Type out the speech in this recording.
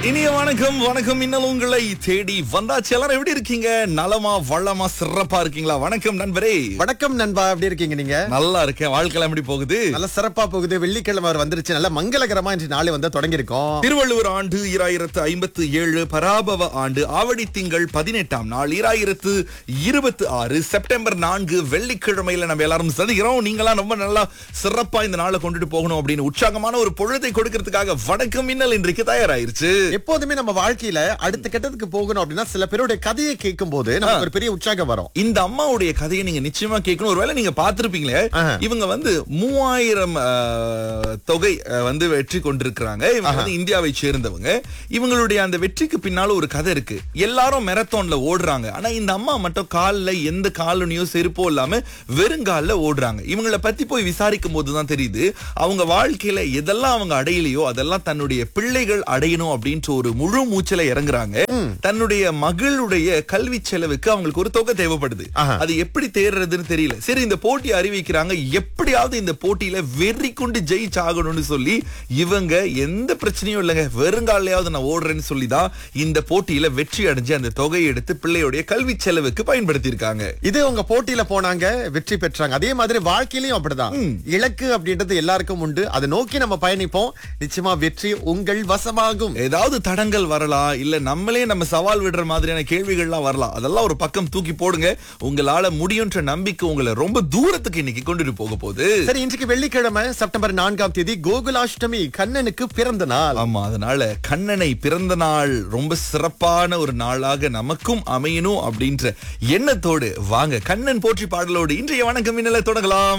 இனிய வணக்கம் வணக்கம் இன்னல் உங்களை தேடி வந்தாச்சு எல்லாரும் எப்படி இருக்கீங்க நலமா வளமா சிறப்பா இருக்கீங்களா வணக்கம் நண்பரே வணக்கம் நண்பா எப்படி இருக்கீங்க நீங்க நல்லா இருக்கேன் வாழ்க்கை எப்படி போகுது நல்ல சிறப்பா போகுது வெள்ளிக்கிழமை வர வந்துருச்சு நல்ல மங்களகரமா இன்று நாளை வந்து தொடங்கி இருக்கோம் திருவள்ளுவர் ஆண்டு இராயிரத்து ஐம்பத்து ஏழு பராபவ ஆண்டு ஆவடி திங்கள் பதினெட்டாம் நாள் இராயிரத்து இருபத்தி ஆறு செப்டம்பர் நான்கு வெள்ளிக்கிழமையில நம்ம எல்லாரும் சந்திக்கிறோம் நீங்களாம் ரொம்ப நல்லா சிறப்பா இந்த நாளை கொண்டுட்டு போகணும் அப்படின்னு உற்சாகமான ஒரு பொழுதை கொடுக்கறதுக்காக வணக்கம் இன்னல் இன்றைக்கு தயாராயிருச்சு எப்போதுமே நம்ம வாழ்க்கையில அடுத்த கட்டத்துக்கு போகணும் அப்படின்னா சில பேருடைய கதையை கேட்கும் போது நமக்கு ஒரு பெரிய உற்சாகம் வரும் இந்த அம்மாவுடைய கதையை நீங்க நிச்சயமா கேட்கணும் ஒருவேளை நீங்க பார்த்திருப்பீங்களே ஆஹா. இவங்க வந்து மூவாயிரம் ஆஹ், தொகை ஆஹ், வந்து வெற்றி கொண்டிருக்கிறாங்க இவங்க வந்து இந்தியாவை சேர்ந்தவங்க இவங்களுடைய அந்த வெற்றிக்கு பின்னால ஒரு கதை இருக்கு எல்லாரும் மெரத்தான்ல ஓடுறாங்க ஆனா இந்த அம்மா மட்டும் கால்ல எந்த காலனியோ செருப்போ இல்லாம வெறுங்கால்ல ஓடுறாங்க இவங்கள பத்தி போய் விசாரிக்கும் போதுதான் தெரியுது அவங்க வாழ்க்கையில எதெல்லாம் அவங்க அடையலையோ அதெல்லாம் தன்னுடைய பிள்ளைகள் அடையணும் அப்படின்ற ஒரு முழு மூச்சில இறங்குறாங்க தன்னுடைய மகளுடைய கல்வி செலவுக்கு அவங்களுக்கு ஒரு தொகை தேவைப்படுது ஆஹா. அது எப்படி தேர்றதுன்னு தெரியல சரி இந்த போட்டி அறிவிக்கிறாங்க எப்படியாவது இந்த போட்டியில வெறி கொண்டு ஜெயிச்சாகணும்னு சொல்லி இவங்க எந்த பிரச்சனையும் இல்லைங்க வெறுங்காலையாவது நான் ஓடுறேன்னு சொல்லி தான் இந்த போட்டியில வெற்றி அடைஞ்சு அந்த தொகையை எடுத்து பிள்ளையுடைய கல்வி செலவுக்கு பயன்படுத்தி இருக்காங்க இது உங்க போட்டியில போனாங்க வெற்றி பெற்றாங்க அதே மாதிரி வாழ்க்கையிலயும் அப்படிதான் இலக்கு அப்படின்றது எல்லாருக்கும் உண்டு அதை நோக்கி நம்ம பயணிப்போம் நிச்சயமா வெற்றி உங்கள் வசமாகும் ஏதாவது தடங்கள் வரலாம் இல்ல நம்மளே நம்ம சவால் விடுற மாதிரியான கேள்விகள்லாம் வரலாம் அதெல்லாம் ஒரு பக்கம் தூக்கி போடுங்க உங்களால முடியுன்ற நம்பிக்கை உங்களை ரொம்ப தூரத்துக்கு இன்னைக்கு கொண்டுட்டு போக போகுது சரி இன்றைக்கு வெள்ளிக்கிழமை செப்டம்பர் நான்காம் தேதி கோகுலாஷ்டமி கண்ணனுக்கு பிறந்த நாள் ஆமா அதனால கண்ணனை பிறந்த நாள் ரொம்ப சிறப்பான ஒரு நாளாக நமக்கும் அமையணும் அப்படின்ற எண்ணத்தோடு வாங்க கண்ணன் போற்றி பாடலோடு இன்றைய வணக்கம் இன்னல தொடங்கலாம்